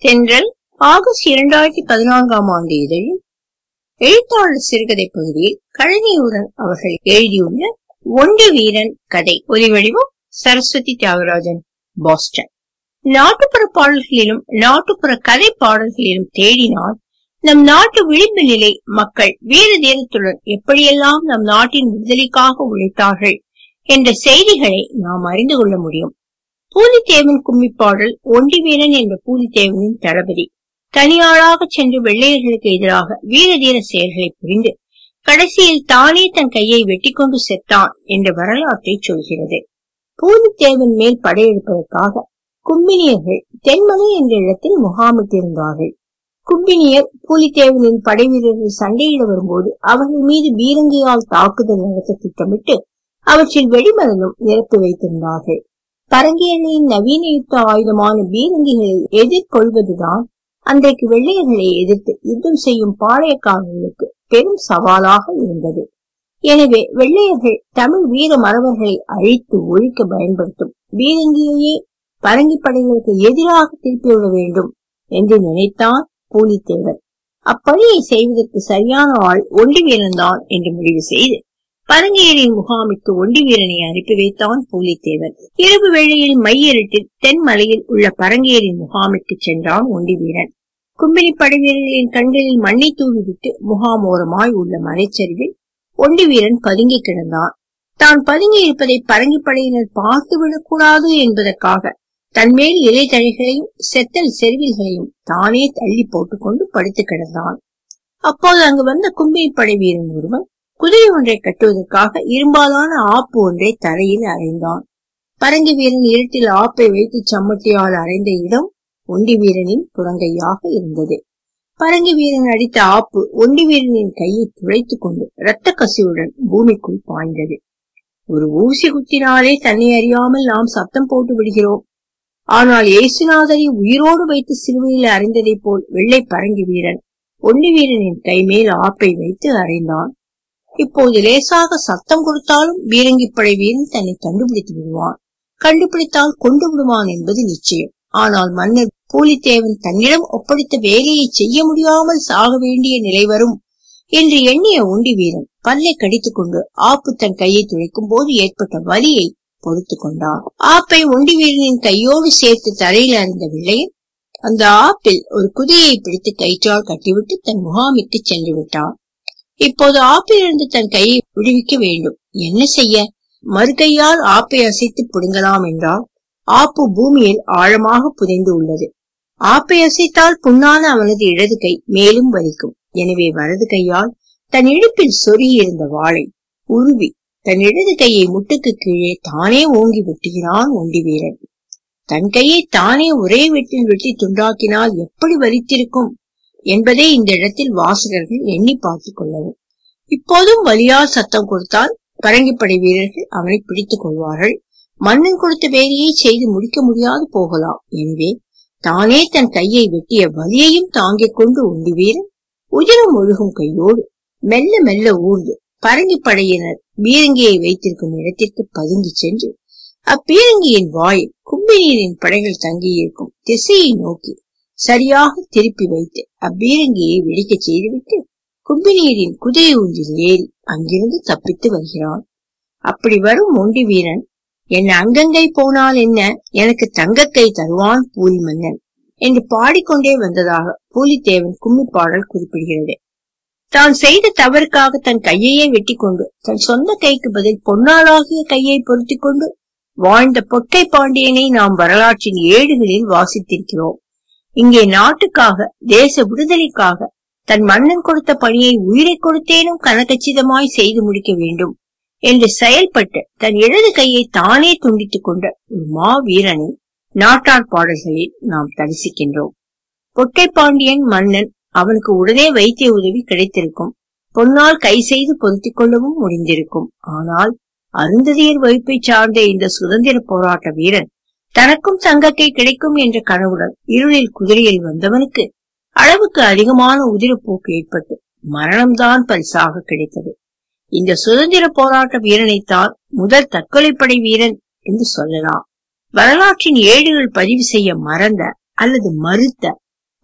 தென்றல் ஆகஸ்ட் இரண்டாயிரத்தி பதினான்காம் ஆண்டு இதழில் எழுத்தாளர் சிறுகதை பகுதியில் கழனியுடன் அவர்கள் எழுதியுள்ள ஒண்டி வீரன் கதை ஒலிவடிவம் சரஸ்வதி தியாகராஜன் பாஸ்டன் நாட்டுப்புற பாடல்களிலும் நாட்டுப்புற கதை பாடல்களிலும் தேடினால் நம் நாட்டு விளிம்பு நிலை மக்கள் வீர தீரத்துடன் எப்படியெல்லாம் நம் நாட்டின் விடுதலைக்காக உழைத்தார்கள் என்ற செய்திகளை நாம் அறிந்து கொள்ள முடியும் பூலித்தேவன் கும்மி பாடல் ஒண்டி வீரன் என்ற பூலித்தேவனின் தளபதி தனியாளாக சென்று வெள்ளையர்களுக்கு எதிராக வீர தீர செயல்களை புரிந்து கடைசியில் தானே தன் கையை வெட்டி கொண்டு செத்தான் என்ற வரலாற்றை சொல்கிறது பூலித்தேவன் மேல் படையெடுப்பதற்காக கும்பினியர்கள் தென்மலை என்ற இடத்தில் முகாமிட்டிருந்தார்கள் கும்பினியர் பூலித்தேவனின் படை வீரர்கள் சண்டையிட வரும்போது அவர்கள் மீது பீரங்கியால் தாக்குதல் நடத்த திட்டமிட்டு அவற்றில் வெடிமருந்தும் நிரப்பி வைத்திருந்தார்கள் பரங்கியர்களின் நவீன யுத்த ஆயுதமான பீரங்கிகளை எதிர்கொள்வதுதான் அன்றைக்கு வெள்ளையர்களை எதிர்த்து யுத்தம் செய்யும் பாளையக்காரர்களுக்கு பெரும் சவாலாக இருந்தது எனவே வெள்ளையர்கள் தமிழ் வீர மறவர்களை அழித்து ஒழிக்க பயன்படுத்தும் பீரங்கியையே பரங்கி படைகளுக்கு எதிராக திருப்பிவிட வேண்டும் என்று நினைத்தான் பூலித்தேவர் அப்பணியை செய்வதற்கு சரியான ஆள் ஒண்டி வீரன்தான் என்று முடிவு செய்து பரங்கியரின் முகாமிற்கு ஒண்டி வீரனை அனுப்பி வைத்தான் பூலித்தேவன் இரவு வேளையில் மையிருட்டில் தென்மலையில் உள்ள பரங்கியரின் முகாமிற்கு சென்றான் ஒண்டி வீரன் கும்பினி படை வீரர்களின் கண்களில் மண்ணை தூவிவிட்டு முகாமோரமாய் உள்ள மலைச்சரிவில் ஒண்டி வீரன் பதுங்கி கிடந்தான் தான் பதுங்கி இருப்பதை பரங்கி படையினர் பார்த்து விடக்கூடாது என்பதற்காக தன்மேல் இலை தழைகளையும் செத்தல் செருவில்களையும் தானே தள்ளி போட்டுக்கொண்டு படுத்து கிடந்தான் அப்போது அங்கு வந்த கும்பினி படை வீரன் ஒருவன் குதிரை ஒன்றை கட்டுவதற்காக இரும்பாலான ஆப்பு ஒன்றை தரையில் அறைந்தான் பரங்கி வீரன் இருட்டில் ஆப்பை வைத்து சம்மட்டியால் அறைந்த இடம் ஒண்டி வீரனின் புறங்கையாக இருந்தது பரங்கி வீரன் அடித்த ஆப்பு ஒண்டி வீரனின் கையை துளைத்துக் கொண்டு இரத்த கசிவுடன் பூமிக்குள் பாய்ந்தது ஒரு ஊசி குத்தினாலே தன்னை அறியாமல் நாம் சத்தம் போட்டு விடுகிறோம் ஆனால் இயேசுநாதரை உயிரோடு வைத்து சிலுவையில் அறிந்ததைப் போல் வெள்ளை பரங்கி வீரன் ஒண்டி வீரனின் கை மேல் ஆப்பை வைத்து அறைந்தான் இப்போது லேசாக சத்தம் கொடுத்தாலும் பீரங்கி படை வீரன் தன்னை கண்டுபிடித்து விடுவான் கண்டுபிடித்தால் கொண்டு விடுவான் என்பது நிச்சயம் ஆனால் மன்னர் பூலித்தேவன் தன்னிடம் ஒப்படைத்த வேலையை செய்ய முடியாமல் சாக வேண்டிய நிலை வரும் என்று எண்ணிய உண்டி வீரன் பல்லை கடித்துக் கொண்டு ஆப்பு தன் கையை துளைக்கும் போது ஏற்பட்ட வலியை பொறுத்து கொண்டான் ஆப்பை ஒண்டி வீரனின் கையோடு சேர்த்து தரையில் அறிந்த வெள்ளையன் அந்த ஆப்பில் ஒரு குதிரையை பிடித்து கயிற்றால் கட்டிவிட்டு தன் முகாமிற்கு சென்று விட்டான் இப்போது ஆப்பிலிருந்து தன் கையை விடுவிக்க வேண்டும் என்ன செய்ய மறுகையால் ஆப்பை அசைத்து பிடுங்கலாம் என்றால் ஆப்பு பூமியில் ஆழமாக புதைந்து உள்ளது ஆப்பை அசைத்தால் புண்ணான அவனது இடது கை மேலும் வலிக்கும் எனவே வலது கையால் தன் இடுப்பில் சொருகி இருந்த வாளை உருவி தன் இடது கையை முட்டுக்கு கீழே தானே ஓங்கி வெட்டுகிறான் ஒண்டி வீரன் தன் கையை தானே ஒரே வெட்டில் வெட்டி துண்டாக்கினால் எப்படி வலித்திருக்கும் என்பதை இந்த இடத்தில் வாசகர்கள் எண்ணி பார்த்துக் கொள்ளவும் இப்போதும் வலியால் சத்தம் கொடுத்தால் பரங்கிப்படை வீரர்கள் அவனை பிடித்துக் கொள்வார்கள் மன்னன் கொடுத்த வேலையை செய்து முடிக்க முடியாது போகலாம் எனவே தானே தன் கையை வெட்டிய வலியையும் தாங்கிக் கொண்டு உண்டி வீரன் உதிரம் ஒழுகும் கையோடு மெல்ல மெல்ல ஊர்ந்து பரங்கி படையினர் பீரங்கியை வைத்திருக்கும் இடத்திற்கு பதுங்கி சென்று அப்பீரங்கியின் வாயில் கும்பினீரின் படைகள் தங்கியிருக்கும் திசையை நோக்கி சரியாக திருப்பி வைத்து அப்பீரங்கியை வெடிக்க செய்துவிட்டு கும்பினீரின் குதிரை ஒன்றில் ஏறி அங்கிருந்து தப்பித்து வருகிறான் அப்படி வரும் ஒண்டி வீரன் என் அங்கங்கை போனால் என்ன எனக்கு தங்கக்கை தருவான் பூலி மன்னன் என்று பாடிக்கொண்டே வந்ததாக பூலித்தேவன் கும்மி பாடல் குறிப்பிடுகிறது தான் செய்த தவறுக்காக தன் கையையே வெட்டி கொண்டு தன் சொந்த கைக்கு பதில் பொன்னாளாகிய கையை பொருத்திக் கொண்டு வாழ்ந்த பொட்டை பாண்டியனை நாம் வரலாற்றின் ஏடுகளில் வாசித்திருக்கிறோம் இங்கே நாட்டுக்காக தேச விடுதலைக்காக தன் மன்னன் கொடுத்த பணியை உயிரை கொடுத்தேனும் கனகச்சிதமாய் செய்து முடிக்க வேண்டும் என்று செயல்பட்டு தன் இடது கையை தானே துண்டித்துக் கொண்ட ஒரு மா வீரனை நாட்டார் பாடல்களில் நாம் தரிசிக்கின்றோம் பொட்டை பாண்டியன் மன்னன் அவனுக்கு உடனே வைத்திய உதவி கிடைத்திருக்கும் பொன்னால் கை செய்து பொருத்திக் கொள்ளவும் முடிந்திருக்கும் ஆனால் அருந்ததியர் வகுப்பை சார்ந்த இந்த சுதந்திர போராட்ட வீரன் தனக்கும் தங்கக்கை கிடைக்கும் என்ற கனவுடன் இருளில் குதிரையில் வந்தவனுக்கு அளவுக்கு அதிகமான உதிரப்போக்கு ஏற்பட்டு மரணம்தான் பரிசாக கிடைத்தது இந்த சுதந்திர போராட்ட வீரனைத்தான் முதல் தற்கொலைப்படை வீரன் என்று சொல்லலாம் வரலாற்றின் ஏடுகள் பதிவு செய்ய மறந்த அல்லது மறுத்த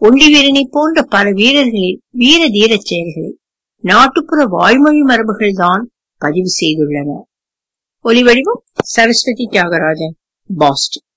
ஒண்டி வீரனை போன்ற பல வீரர்களின் வீர தீரச் செயல்களை நாட்டுப்புற வாய்மொழி மரபுகள் தான் பதிவு செய்துள்ளன ஒலிவடிவம் சரஸ்வதி தியாகராஜன் பாஸ்டன்